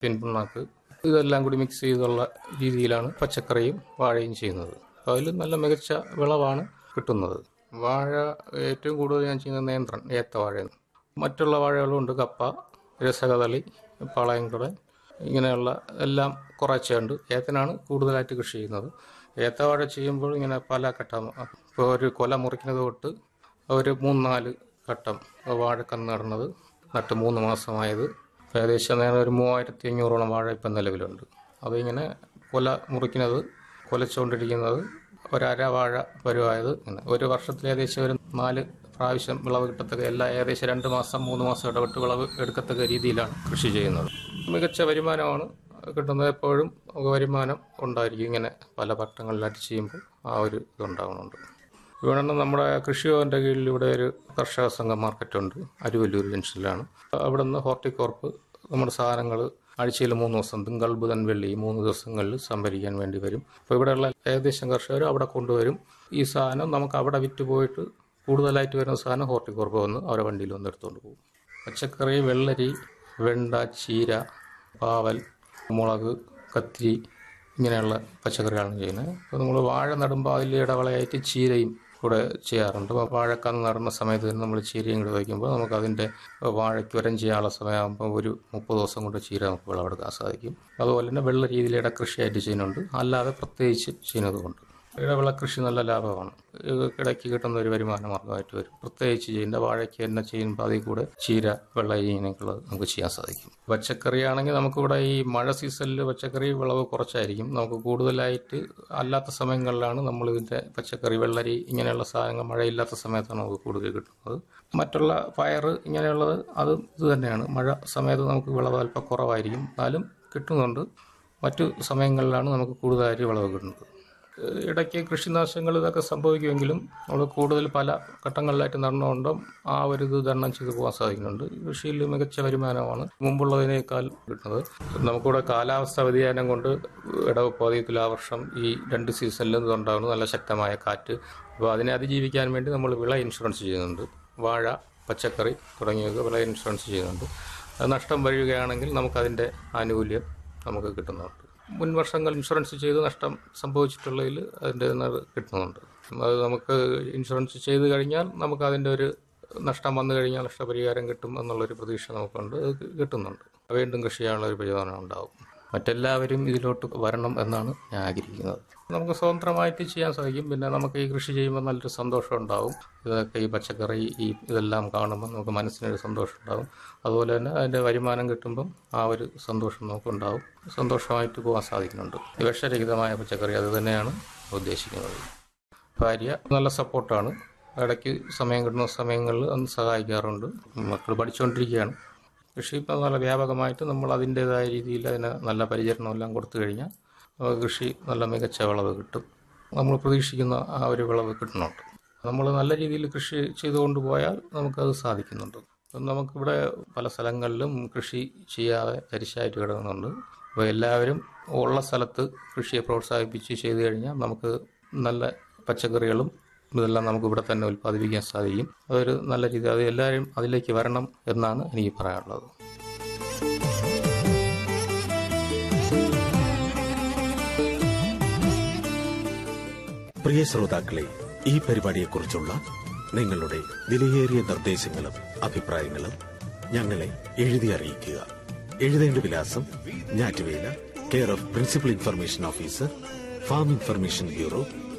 പിൻപിണ്ണാക്ക് ഇതെല്ലാം കൂടി മിക്സ് ചെയ്തുള്ള രീതിയിലാണ് പച്ചക്കറിയും വാഴയും ചെയ്യുന്നത് അതിൽ നല്ല മികച്ച വിളവാണ് കിട്ടുന്നത് വാഴ ഏറ്റവും കൂടുതൽ ഞാൻ ചെയ്യുന്നത് നേന്ത്രൻ ഏത്തവാഴയാണ് മറ്റുള്ള വാഴകളുണ്ട് കപ്പ രസകദളി പാളയംകുട ഇങ്ങനെയുള്ള എല്ലാം കുറച്ചുണ്ട് ഏത്തനാണ് കൂടുതലായിട്ട് കൃഷി ചെയ്യുന്നത് ഏത്തവാഴ ചെയ്യുമ്പോൾ ഇങ്ങനെ പല ഘട്ടം ഇപ്പോൾ ഒരു കൊല മുറിക്കുന്നത് തൊട്ട് ഒരു മൂന്ന് നാല് ഘട്ടം വാഴക്കന്ന് നടുന്നത് നട്ട് മൂന്ന് മാസമായത് ഏകദേശം നേരെ ഒരു മൂവായിരത്തി അഞ്ഞൂറോളം വാഴ ഇപ്പം നിലവിലുണ്ട് അതിങ്ങനെ കൊല മുറിക്കുന്നത് കൊലച്ചുകൊണ്ടിരിക്കുന്നത് ഒരര വാഴ പരുവായത് ഇങ്ങനെ ഒരു വർഷത്തിൽ ഏകദേശം ഒരു നാല് പ്രാവശ്യം വിളവ് കിട്ടത്തക്ക എല്ലാ ഏകദേശം രണ്ട് മാസം മൂന്ന് മാസം ഇടവിട്ട് വിളവ് എടുക്കത്തക്ക രീതിയിലാണ് കൃഷി ചെയ്യുന്നത് മികച്ച വരുമാനമാണ് കിട്ടുന്നത് എപ്പോഴും നമുക്ക് വരുമാനം ഉണ്ടായിരിക്കും ഇങ്ങനെ പല പട്ടങ്ങളിലായിട്ട് ചെയ്യുമ്പോൾ ആ ഒരു ഇതുണ്ടാകുന്നുണ്ട് ഇവിടെ നമ്മുടെ കൃഷിഭവൻ്റെ കീഴിൽ ഇവിടെ ഒരു കർഷക സംഘം മാർക്കറ്റുണ്ട് അരുവല്ലൂർ ജംഗ്ഷനിലാണ് അവിടെ നിന്ന് ഹോർട്ടികോർപ്പ് നമ്മുടെ സാധനങ്ങൾ ആഴ്ചയിൽ മൂന്ന് ദിവസം തിങ്കൾ ബുധൻ വെള്ളി ഈ മൂന്ന് ദിവസങ്ങളിൽ സംഭരിക്കാൻ വേണ്ടി വരും അപ്പോൾ ഇവിടെയുള്ള ഏകദേശം കർഷകർ അവിടെ കൊണ്ടുവരും ഈ സാധനം നമുക്ക് അവിടെ വിറ്റ് പോയിട്ട് കൂടുതലായിട്ട് വരുന്ന സാധനം ഹോർട്ടികോർപ്പ് വന്ന് അവരെ വണ്ടിയിൽ വന്ന് എടുത്തുകൊണ്ട് പോകും പച്ചക്കറി വെള്ളരി വെണ്ട ചീര പാവൽ മുളക് കത്തിരി ഇങ്ങനെയുള്ള പച്ചക്കറികളാണ് ചെയ്യുന്നത് അപ്പോൾ നമ്മൾ വാഴ നടുമ്പോൾ അതിൽ ഇടവളയായിട്ട് ചീരയും കൂടെ ചെയ്യാറുണ്ട് അപ്പോൾ വാഴക്കന്ന് നടുന്ന സമയത്ത് തന്നെ നമ്മൾ ചീരയും കൂടെ വയ്ക്കുമ്പോൾ നമുക്ക് അതിൻ്റെ വാഴയ്ക്ക് വരം ചെയ്യാനുള്ള സമയമാകുമ്പോൾ ഒരു മുപ്പത് ദിവസം കൊണ്ട് ചീര നമുക്ക് വിളവെടുക്കാൻ സാധിക്കും അതുപോലെ തന്നെ വെള്ള രീതിയിൽ ഇടകൃഷിയായിട്ട് ചെയ്യുന്നുണ്ട് അല്ലാതെ പ്രത്യേകിച്ച് ചെയ്യുന്നതുകൊണ്ട് ഇടവിള കൃഷി നല്ല ലാഭമാണ് ഇത് ഇടയ്ക്ക് കിട്ടുന്ന ഒരു വരുമാന മാർഗമായിട്ട് വരും പ്രത്യേകിച്ച് ചെയ്യുന്ന വാഴയ്ക്ക് തന്നെ ചെയ്യുമ്പോൾ അതിൽ കൂടെ ചീര വെള്ള ഇങ്ങനെയൊക്കെയുള്ളത് നമുക്ക് ചെയ്യാൻ സാധിക്കും പച്ചക്കറിയാണെങ്കിൽ നമുക്കിവിടെ ഈ മഴ സീസണിൽ പച്ചക്കറി വിളവ് കുറച്ചായിരിക്കും നമുക്ക് കൂടുതലായിട്ട് അല്ലാത്ത സമയങ്ങളിലാണ് നമ്മൾ ഇതിൻ്റെ പച്ചക്കറി വെള്ളരി ഇങ്ങനെയുള്ള സാധനങ്ങൾ മഴയില്ലാത്ത സമയത്താണ് നമുക്ക് കൂടുതൽ കിട്ടുന്നത് മറ്റുള്ള പയർ ഇങ്ങനെയുള്ളത് അത് ഇത് തന്നെയാണ് മഴ സമയത്ത് നമുക്ക് വിളവ് അല്പം കുറവായിരിക്കും എന്നാലും കിട്ടുന്നുണ്ട് മറ്റു സമയങ്ങളിലാണ് നമുക്ക് കൂടുതലായിട്ട് വിളവ് കിട്ടുന്നത് ഇടയ്ക്ക് കൃഷിനാശങ്ങൾ ഇതൊക്കെ സംഭവിക്കുമെങ്കിലും നമ്മൾ കൂടുതൽ പല ഘട്ടങ്ങളിലായിട്ട് നടന്നുകൊണ്ടും ആ ഒരു ഇത് തരണം ചെയ്തു പോകാൻ സാധിക്കുന്നുണ്ട് കൃഷിയിൽ മികച്ച വരുമാനമാണ് മുമ്പുള്ളതിനേക്കാൾ കിട്ടുന്നത് നമുക്കിവിടെ കാലാവസ്ഥ വ്യതിയാനം കൊണ്ട് ഇടവപ്പാതി തുലാവർഷം ഈ രണ്ട് സീസണിലും ഇതുണ്ടാകുന്നു നല്ല ശക്തമായ കാറ്റ് അപ്പോൾ അതിനെ അതിജീവിക്കാൻ വേണ്ടി നമ്മൾ വിള ഇൻഷുറൻസ് ചെയ്യുന്നുണ്ട് വാഴ പച്ചക്കറി തുടങ്ങിയവ വിള ഇൻഷുറൻസ് ചെയ്യുന്നുണ്ട് അത് നഷ്ടം വരികയാണെങ്കിൽ നമുക്കതിൻ്റെ ആനുകൂല്യം നമുക്ക് കിട്ടുന്നുണ്ട് മുൻ വർഷങ്ങൾ ഇൻഷുറൻസ് ചെയ്ത് നഷ്ടം സംഭവിച്ചിട്ടുള്ളതിൽ അതിൻ്റെ ഇത് കിട്ടുന്നുണ്ട് അത് നമുക്ക് ഇൻഷുറൻസ് ചെയ്ത് കഴിഞ്ഞാൽ നമുക്ക് അതിൻ്റെ ഒരു നഷ്ടം വന്നു കഴിഞ്ഞാൽ നഷ്ടപരിഹാരം കിട്ടും എന്നുള്ളൊരു പ്രതീക്ഷ നമുക്കുണ്ട് അത് കിട്ടുന്നുണ്ട് വീണ്ടും കൃഷി ചെയ്യാനുള്ള ഒരു പ്രചോദനം ഉണ്ടാവും മറ്റെല്ലാവരും ഇതിലോട്ട് വരണം എന്നാണ് ഞാൻ ആഗ്രഹിക്കുന്നത് നമുക്ക് സ്വതന്ത്രമായിട്ട് ചെയ്യാൻ സാധിക്കും പിന്നെ നമുക്ക് ഈ കൃഷി ചെയ്യുമ്പോൾ നല്ലൊരു സന്തോഷം ഉണ്ടാവും ഇതൊക്കെ ഈ പച്ചക്കറി ഈ ഇതെല്ലാം കാണുമ്പോൾ നമുക്ക് മനസ്സിനൊരു സന്തോഷം ഉണ്ടാവും അതുപോലെ തന്നെ അതിൻ്റെ വരുമാനം കിട്ടുമ്പം ആ ഒരു സന്തോഷം നമുക്കുണ്ടാവും സന്തോഷമായിട്ട് പോകാൻ സാധിക്കുന്നുണ്ട് വിഷരഹിതമായ പച്ചക്കറി അത് തന്നെയാണ് ഉദ്ദേശിക്കുന്നത് ഭാര്യ നല്ല സപ്പോർട്ടാണ് ഇടയ്ക്ക് സമയം കിട്ടുന്ന സമയങ്ങളിൽ അന്ന് സഹായിക്കാറുണ്ട് മക്കൾ പഠിച്ചുകൊണ്ടിരിക്കുകയാണ് കൃഷി ഇപ്പം നല്ല വ്യാപകമായിട്ട് നമ്മൾ അതിൻ്റേതായ രീതിയിൽ അതിന് നല്ല പരിചരണമെല്ലാം കൊടുത്തു കഴിഞ്ഞാൽ നമുക്ക് കൃഷി നല്ല മികച്ച വിളവ് കിട്ടും നമ്മൾ പ്രതീക്ഷിക്കുന്ന ആ ഒരു വിളവ് കിട്ടുന്നുണ്ട് നമ്മൾ നല്ല രീതിയിൽ കൃഷി ചെയ്തുകൊണ്ട് പോയാൽ നമുക്കത് സാധിക്കുന്നുണ്ട് അപ്പം നമുക്കിവിടെ പല സ്ഥലങ്ങളിലും കൃഷി ചെയ്യാതെ തരിശായിട്ട് കിടക്കുന്നുണ്ട് അപ്പോൾ എല്ലാവരും ഉള്ള സ്ഥലത്ത് കൃഷിയെ പ്രോത്സാഹിപ്പിച്ച് ചെയ്തു കഴിഞ്ഞാൽ നമുക്ക് നല്ല പച്ചക്കറികളും ഇതെല്ലാം നമുക്ക് ഇവിടെ തന്നെ ഉൽപ്പാദിപ്പിക്കാൻ സാധിക്കും അതൊരു നല്ല രീതി അത് എല്ലാവരും അതിലേക്ക് വരണം എന്നാണ് എനിക്ക് പറയാനുള്ളത് പ്രിയ ശ്രോതാക്കളെ ഈ പരിപാടിയെക്കുറിച്ചുള്ള നിങ്ങളുടെ വിലയേറിയ നിർദ്ദേശങ്ങളും അഭിപ്രായങ്ങളും ഞങ്ങളെ എഴുതി അറിയിക്കുക എഴുതേണ്ട വിലാസം ഞാറ്റുവേല care of principal information officer farm information bureau